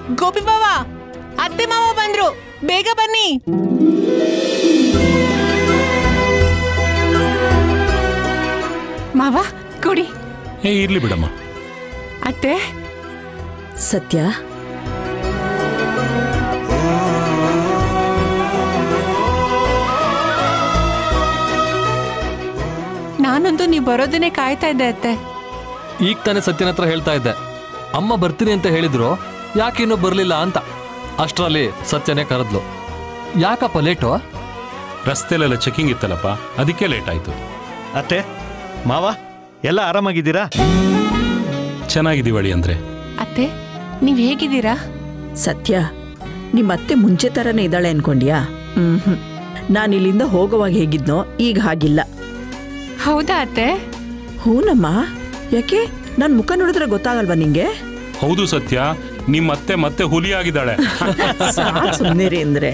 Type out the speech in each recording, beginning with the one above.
ಗೋಪಿ ಬಾವ ಅತ್ತೆ ಮಾವ ಬಂದ್ರು ಬೇಗ ಬನ್ನಿ ಮಾವ ಕೊಡಿ ಏ ಇರ್ಲಿ ಬಿಡಮ್ಮ ಅತ್ತೆ ಸತ್ಯ ನಾನಂತೂ ನೀವು ಬರೋದನ್ನೇ ಕಾಯ್ತಾ ಇದ್ದೆ ಅತ್ತೆ ಈಗ ತಾನೇ ಸತ್ಯನ ಹತ್ರ ಹೇಳ್ತಾ ಇದ್ದೆ ಅಮ್ಮ ಬರ್ತೀನಿ ಅಂತ ಹೇಳಿದ್ರು ಯಾಕೆ ಇನ್ನೂ ಬರಲಿಲ್ಲ ಅಂತ ಅಷ್ಟರಲ್ಲಿ ಸತ್ಯನೇ ಕರೆದ್ಲು ಯಾಕಪ್ಪ ಲೇಟು ರಸ್ತೆಲೆಲ್ಲ ಚೆಕಿಂಗ್ ಇತ್ತಲ್ಲಪ್ಪ ಅದಕ್ಕೆ ಲೇಟ್ ಆಯ್ತು ಅತ್ತೆ ಮಾವ ಎಲ್ಲ ಆರಾಮಾಗಿದ್ದೀರಾ ಚೆನ್ನಾಗಿದ್ದೀವಳಿ ಅಂದ್ರೆ ಅತ್ತೆ ನೀವ್ ಹೇಗಿದ್ದೀರಾ ಸತ್ಯ ನಿಮ್ಮ ಅತ್ತೆ ಮುಂಚೆ ಥರನೇ ಇದ್ದಾಳೆ ಅನ್ಕೊಂಡ್ಯಾ ಹ್ಮ್ ಹ್ಮ್ ನಾನು ಇಲ್ಲಿಂದ ಹೋಗುವಾಗ ಹೇಗಿದ್ನೋ ಈಗ ಹಾಗಿಲ್ಲ ಹೌದಾ ಅತ್ತೆ ಹೂನಮ್ಮ ಯಾಕೆ ನನ್ನ ಮುಖ ನೋಡಿದ್ರೆ ಗೊತ್ತಾಗಲ್ವಾ ನಿಂಗೆ ಹೌದು ಸತ್ಯ ನಿಮ್ಮ ಅತ್ತೆ ಮತ್ತೆ ಹುಲಿ ಆಗಿದ್ದಾಳೆ ಸುಮ್ಮನಿರಿ ಅಂದ್ರೆ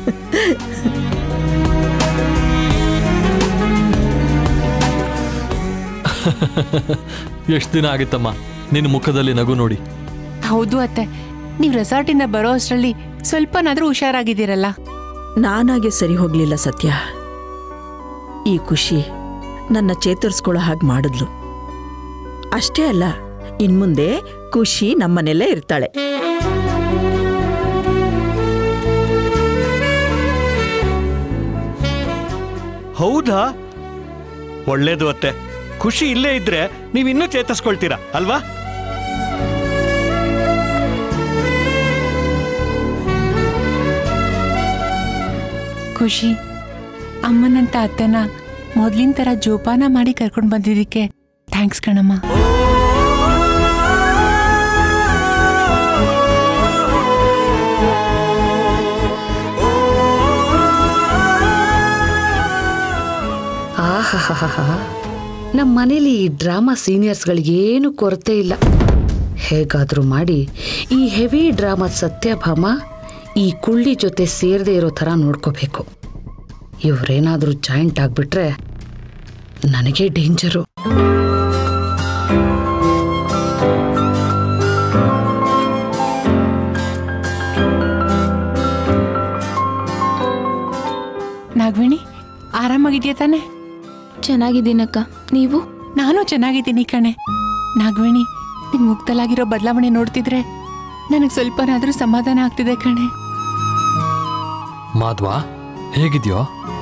ಎಷ್ಟು ದಿನ ಆಗಿತ್ತಮ್ಮ ನಿನ್ನ ಮುಖದಲ್ಲಿ ನಗು ನೋಡಿ ಹೌದು ಅತ್ತೆ ನೀವ್ ರೆಸಾರ್ಟಿಂದ ಬರೋ ಅಷ್ಟರಲ್ಲಿ ಸ್ವಲ್ಪನಾದ್ರೂ ಹುಷಾರಾಗಿದ್ದೀರಲ್ಲ ನಾನಾಗೆ ಸರಿ ಹೋಗ್ಲಿಲ್ಲ ಸತ್ಯ ಈ ಖುಷಿ ನನ್ನ ಚೇತರಿಸ್ಕೊಳ್ಳೋ ಹಾಗೆ ಮಾಡಿದ್ಲು ಅಷ್ಟೇ ಅಲ್ಲ ಇನ್ಮುಂದೆ ಖುಷಿ ನಮ್ಮನೆಲ್ಲೇ ಇರ್ತಾಳೆ ಹೌದಾ ಒಳ್ಳೇದು ಅತ್ತೆ ಖುಷಿ ಇಲ್ಲೇ ಇದ್ರೆ ನೀವು ಇನ್ನೂ ಚೇತರಿಸ್ಕೊಳ್ತೀರಾ ಅಲ್ವಾ ಖುಷಿ ಅಮ್ಮನಂತ ಅತ್ತೆನ ಮೊದ್ಲಿನ ತರ ಜೋಪಾನ ಮಾಡಿ ಕರ್ಕೊಂಡು ಬಂದಿದ್ದಕ್ಕೆ ಥ್ಯಾಂಕ್ಸ್ ಕಣಮ್ಮ ಆಹಾಹಾಹಾ ನಮ್ಮ ಮನೇಲಿ ಈ ಡ್ರಾಮಾ ಸೀನಿಯರ್ಸ್ಗಳಿಗೇನು ಕೊರತೆ ಇಲ್ಲ ಹೇಗಾದರೂ ಮಾಡಿ ಈ ಹೆವಿ ಡ್ರಾಮಾ ಸತ್ಯಭಾಮ ಈ ಕುಳ್ಳಿ ಜೊತೆ ಸೇರದೆ ಇರೋ ಥರ ನೋಡ್ಕೋಬೇಕು ಇವರೇನಾದರೂ ಜಾಯಿಂಟ್ ಆಗಿಬಿಟ್ರೆ ನನಗೆ ಡೇಂಜರು ನಾಗವೇಣಿ ಆರಾಮಾಗಿದ್ಯಾ ತಾನೆ ಚೆನ್ನಾಗಿದ್ದೀನಕ್ಕ ನೀವು ನಾನು ಚೆನ್ನಾಗಿದ್ದೀನಿ ಕಣೆ ನಾಗವೇಣಿ ನಿನ್ ಮುಕ್ತಲಾಗಿರೋ ಬದಲಾವಣೆ ನೋಡ್ತಿದ್ರೆ ನನಗೆ ಸ್ವಲ್ಪನಾದ್ರೂ ಸಮಾಧಾನ ಆಗ್ತಿದೆ ಕಣೆ ಮಾಧ್ವ ಹೇಗಿದ್ಯೋ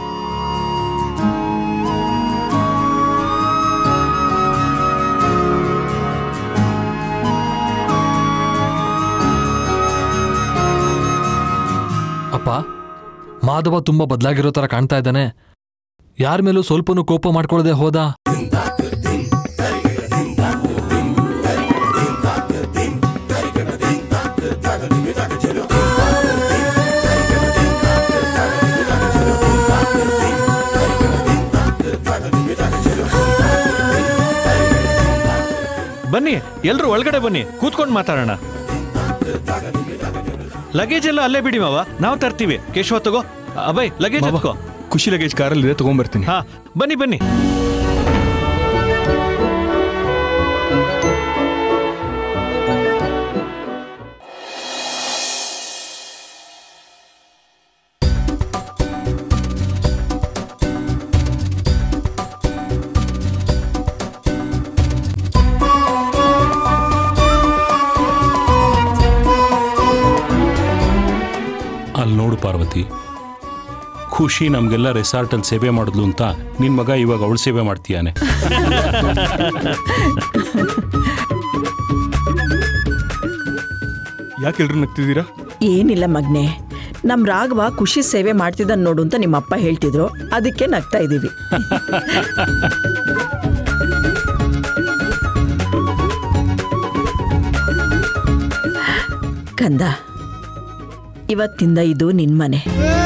ಅಪ್ಪ ಮಾಧವ ತುಂಬಾ ಬದಲಾಗಿರೋ ತರ ಕಾಣ್ತಾ ಇದ್ದಾನೆ ಯಾರ ಮೇಲೂ ಸ್ವಲ್ಪನೂ ಕೋಪ ಮಾಡ್ಕೊಳ್ಳದೆ ಹೋದ ಬನ್ನಿ ಎಲ್ರು ಒಳಗಡೆ ಬನ್ನಿ ಕೂತ್ಕೊಂಡು ಮಾತಾಡೋಣ ಲಗೇಜ್ ಎಲ್ಲ ಅಲ್ಲೇ ಬಿಡಿ ಮಾವ ನಾವು ತರ್ತೀವಿ ಕೇಶವ ತಗೋ ಅಭಯ್ ಲಗೇಜ್ ಎತ್ಕೋ ಖುಷಿ ಲಗೇಜ್ ಕಾರಲ್ಲಿದೆ ತಗೊಂಡ್ಬರ್ತೀನಿ ಹಾ ಬನ್ನಿ ಬನ್ನಿ ಅಲ್ಲಿ ನೋಡು ಪಾರ್ವತಿ ಖುಷಿ ನಮಗೆಲ್ಲ ರೆಸಾರ್ಟಲ್ಲಿ ಸೇವೆ ಮಾಡಿದ್ಲು ಅಂತ ನಿನ್ನ ಮಗ ಇವಾಗ ಅವಳು ಸೇವೆ ಮಾಡ್ತೀಯಾನೆ ಯಾಕೆ ಎಲ್ರು ನಗ್ತಿದ್ದೀರಾ ಏನಿಲ್ಲ ಮಗ್ನೆ ನಮ್ ರಾಘವ ಖುಷಿ ಸೇವೆ ಮಾಡ್ತಿದ್ದಾನೆ ನೋಡು ಅಂತ ನಿಮ್ಮ ಅಪ್ಪ ಹೇಳ್ತಿದ್ರು ಅದಕ್ಕೆ ನಗ್ತಾ ಇದ್ದೀವಿ ಕಂದ ಇವತ್ತಿಂದ ಇದು ನಿನ್ ಮನೆ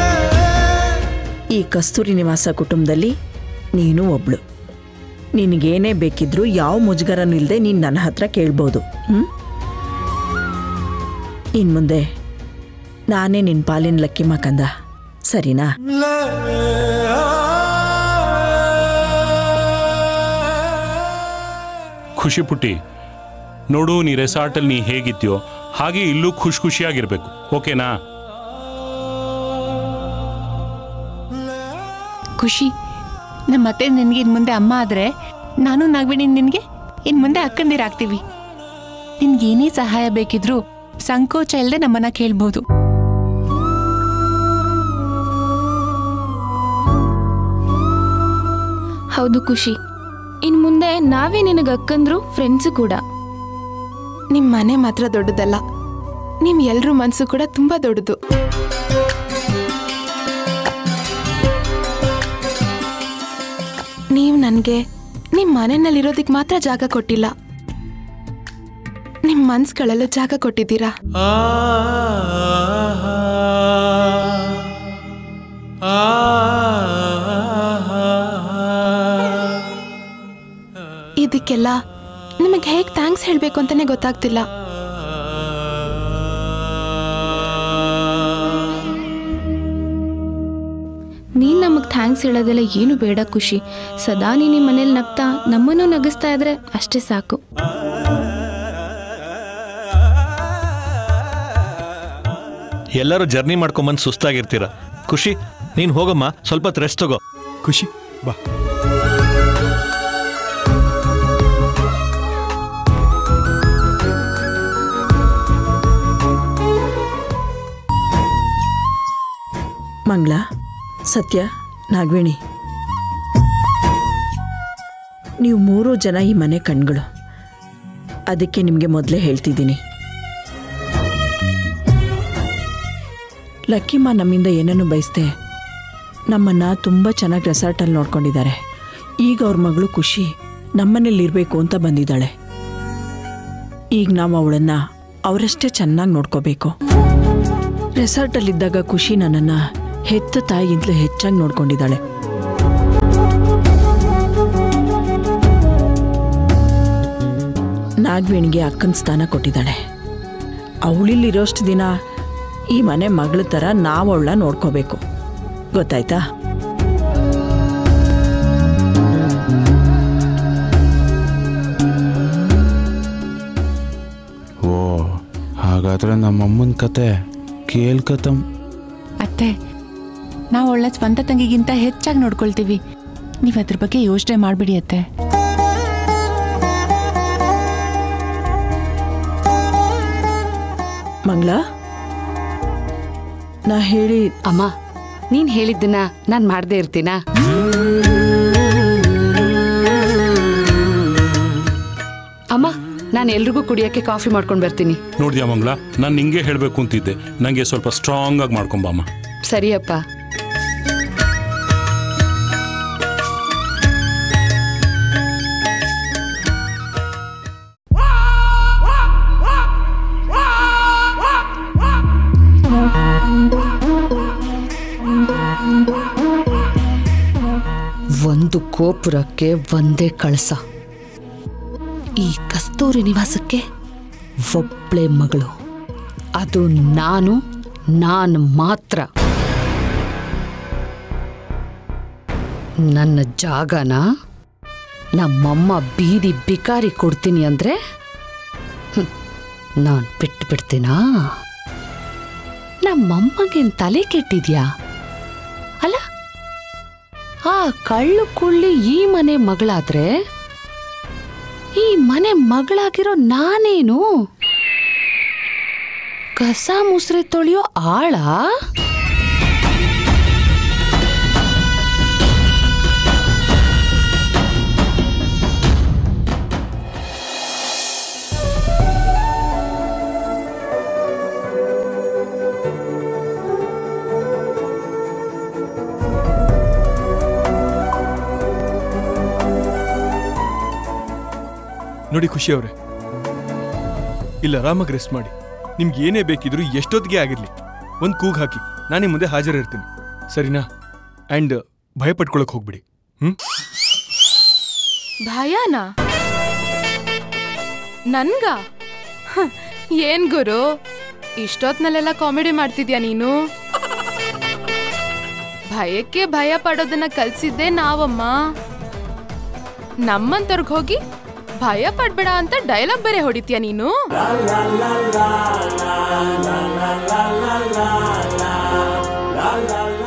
ಈ ಕಸ್ತೂರಿ ನಿವಾಸ ಕುಟುಂಬದಲ್ಲಿ ನೀನು ಒಬ್ಳು ನಿನಗೇನೇ ಬೇಕಿದ್ರೂ ಯಾವ ಮುಜುಗರನೂ ಇಲ್ಲದೆ ನೀನು ನನ್ನ ಹತ್ರ ಕೇಳ್ಬೋದು ಹ್ಞೂ ಇನ್ ಮುಂದೆ ನಾನೇ ನಿನ್ನ ಪಾಲಿನ ಲಕ್ಕಿಮ್ಮ ಕಂದ ಸರಿನಾ ಖುಷಿ ಪುಟ್ಟಿ ನೋಡು ನೀ ರೆಸಾರ್ಟಲ್ಲಿ ನೀ ಹೇಗಿದ್ಯೋ ಹಾಗೆ ಇಲ್ಲೂ ಖುಷಿ ಖುಷಿಯಾಗಿರ್ಬೇಕು ಓಕೆನಾ ಖುಷಿ ನಮ್ಮ ಅತ್ತೆ ನಿನಗೆ ಇನ್ನು ಮುಂದೆ ಅಮ್ಮ ಆದರೆ ನಾನು ನಾಗವೇಣಿ ನಿನಗೆ ಇನ್ನು ಮುಂದೆ ಅಕ್ಕಂದಿರಾಗ್ತೀವಿ ನಿನ್ಗೆ ಏನೇ ಸಹಾಯ ಬೇಕಿದ್ರೂ ಸಂಕೋಚ ಇಲ್ಲದೆ ನಮ್ಮನ್ನ ಕೇಳ್ಬೋದು ಹೌದು ಖುಷಿ ಇನ್ ಮುಂದೆ ನಾವೇ ನಿನಗೆ ಅಕ್ಕಂದ್ರು ಫ್ರೆಂಡ್ಸು ಕೂಡ ನಿಮ್ ಮನೆ ಮಾತ್ರ ದೊಡ್ಡದಲ್ಲ ನಿಮ್ ಎಲ್ರ ಮನ್ಸು ಕೂಡ ತುಂಬಾ ದೊಡ್ಡದು ನೀವ್ ನನ್ಗೆ ನಿಮ್ ಮನೆಯಲ್ಲಿರೋದಕ್ ಮಾತ್ರ ಜಾಗ ಕೊಟ್ಟಿಲ್ಲ ನಿಮ್ ಮನ್ಸ್ಗಳಲ್ಲೂ ಜಾಗ ಕೊಟ್ಟಿದ್ದೀರಾ ಇದಕ್ಕೆಲ್ಲ ನಿಮಗೆ ಹೇಗೆ ಥ್ಯಾಂಕ್ಸ್ ಹೇಳಬೇಕು ಅಂತಾನೆ ಗೊತ್ತಾಗ್ತಿಲ್ಲ ನೀನ್ ನಮಗ್ ಥ್ಯಾಂಕ್ಸ್ ಹೇಳೋದೆಲ್ಲ ಏನು ಬೇಡ ಖುಷಿ ಸದಾ ನೀನ್ ನಿಮ್ಮ ಮನೇಲಿ ನಗ್ತಾ ನಮ್ಮನ್ನು ನಗಿಸ್ತಾ ಇದ್ರೆ ಅಷ್ಟೇ ಸಾಕು ಎಲ್ಲರೂ ಜರ್ನಿ ಮಾಡ್ಕೊಂಬಂದು ಸುಸ್ತಾಗಿರ್ತೀರ ಖುಷಿ ನೀನು ಹೋಗಮ್ಮ ಸ್ವಲ್ಪ ಹೊತ್ತು ರೆಸ್ಟ್ ತಗೋ ಖುಷಿ ಬಾ ಮಂಗಳ ಸತ್ಯ ನಾಗವೇಣಿ ನೀವು ಮೂರೂ ಜನ ಈ ಮನೆ ಕಣ್ಗಳು ಅದಕ್ಕೆ ನಿಮಗೆ ಮೊದಲೇ ಹೇಳ್ತಿದ್ದೀನಿ ಲಕ್ಕಿಮ್ಮ ನಮ್ಮಿಂದ ಏನನ್ನು ಬಯಸ್ದೆ ನಮ್ಮನ್ನ ತುಂಬ ಚೆನ್ನಾಗಿ ರೆಸಾರ್ಟಲ್ಲಿ ನೋಡ್ಕೊಂಡಿದ್ದಾರೆ ಈಗ ಅವ್ರ ಮಗಳು ಖುಷಿ ನಮ್ಮನೇಲಿ ಇರಬೇಕು ಅಂತ ಬಂದಿದ್ದಾಳೆ ಈಗ ನಾವು ಅವಳನ್ನ ಅವರಷ್ಟೇ ಚೆನ್ನಾಗಿ ನೋಡ್ಕೋಬೇಕು ರೆಸಾರ್ಟಲ್ಲಿದ್ದಾಗ ಖುಷಿ ನನ್ನನ್ನ ಹೆತ್ತ ತಾಯಿಗಿಂತಲೂ ಹೆಚ್ಚಾಗಿ ನೋಡ್ಕೊಂಡಿದ್ದಾಳೆ ನಾಗವೇಣಿಗೆ ಅಕ್ಕನ ಸ್ಥಾನ ಕೊಟ್ಟಿದ್ದಾಳೆ ಅವಳಿಲ್ಲಿರೋಷ್ಟು ದಿನ ಈ ಮನೆ ಮಗಳ ಥರ ನಾವು ಅವಳನ್ನ ನೋಡ್ಕೋಬೇಕು ಗೊತ್ತಾಯ್ತಾ ಓ ಹಾಗಾದ್ರೆ ನಮ್ಮಮ್ಮನ ಕತೆ ಕೇಳ್ಕತಂ ಅತ್ತೆ ನಾವು ಒಳ್ಳೆ ಸ್ವಂತ ತಂಗಿಗಿಂತ ಹೆಚ್ಚಾಗಿ ನೋಡ್ಕೊಳ್ತೀವಿ ನೀವು ಅದ್ರ ಬಗ್ಗೆ ಯೋಚನೆ ಮಾಡಬೇಡಿ ಅತ್ತೆ ಮಂಗಳ ನಾ ಹೇಳಿ ಅಮ್ಮ ನೀನ್ ಹೇಳಿದ್ದನ್ನ ನಾನ್ ಮಾಡ್ದೇ ಇರ್ತೀನಾ ಅಮ್ಮ ನಾನು ಎಲ್ರಿಗೂ ಕುಡಿಯಕ್ಕೆ ಕಾಫಿ ಮಾಡ್ಕೊಂಡು ಬರ್ತೀನಿ ನೋಡಿದ್ಯಾ ಮಂಗಳ ನಾನು ನಿಂಗೆ ಹೇಳಬೇಕು ಅಂತಿದ್ದೆ ನನಗೆ ಸ್ವಲ್ಪ ಸ್ಟ್ರಾಂಗ್ ಆಗಿ ಮಾಡ್ಕೊಂಬಮ್ಮ ಸರಿಯಪ್ಪ ಒಂದು ಗೋಪುರಕ್ಕೆ ಒಂದೇ ಕಳಸ ಈ ಕಸ್ತೂರಿ ನಿವಾಸಕ್ಕೆ ಒಬ್ಳೆ ಮಗಳು ಅದು ನಾನು ನಾನು ಮಾತ್ರ ನನ್ನ ಜಾಗನ ನಮ್ಮಮ್ಮ ಬೀದಿ ಬಿಕಾರಿ ಕೊಡ್ತೀನಿ ಅಂದ್ರೆ ನಾನು ಬಿಟ್ಟು ಬಿಡ್ತೀನಾ ನಮ್ಮಮ್ಮಗೇನ್ ತಲೆ ಕೆಟ್ಟಿದ್ಯಾ ಅಲ್ಲ ಆ ಕಳ್ಳು ಕುಳ್ಳಿ ಈ ಮನೆ ಮಗಳಾದ್ರೆ ಈ ಮನೆ ಮಗಳಾಗಿರೋ ನಾನೇನು ಕಸ ಮುಸ್ರೆ ತೊಳೆಯೋ ಆಳ ನೋಡಿ ಖುಷಿ ಅವರೇ ಇಲ್ಲ ಆರಾಮಾಗಿ ರೆಸ್ಟ್ ಮಾಡಿ ನಿಮ್ಗೆ ಏನೇ ಬೇಕಿದ್ರು ಎಷ್ಟೊತ್ತಿಗೆ ಆಗಿರ್ಲಿ ಒಂದು ಕೂಗ್ ಹಾಕಿ ನಾನೇ ಮುಂದೆ ಹಾಜರಿರ್ತೀನಿ ಸರಿನಾ ಆ್ಯಂಡ್ ಭಯ ಪಟ್ಕೊಳಕ್ ಹೋಗ್ಬಿಡಿ ಹ್ಮ್ ಭಯನಾ ನನ್ಗ ಹ, ಏನ್ ಗುರು ಇಷ್ಟೊತ್ನಲ್ಲೆಲ್ಲ ಕಾಮಿಡಿ ಮಾಡ್ತಿದ್ಯಾ ನೀನು ಭಯಕ್ಕೆ ಭಯ ಪಡೋದನ್ನ ಕಲ್ಸಿದ್ದೆ ನಾವಮ್ಮ ನಮ್ಮಂತವ್ರಿಗೆ ಹೋಗಿ ಭಯ ಪಡ್ಬೇಡ ಅಂತ ಡೈಲಾಗ್ ಬೇರೆ ಹೊಡಿತೀಯ ನೀನು la la la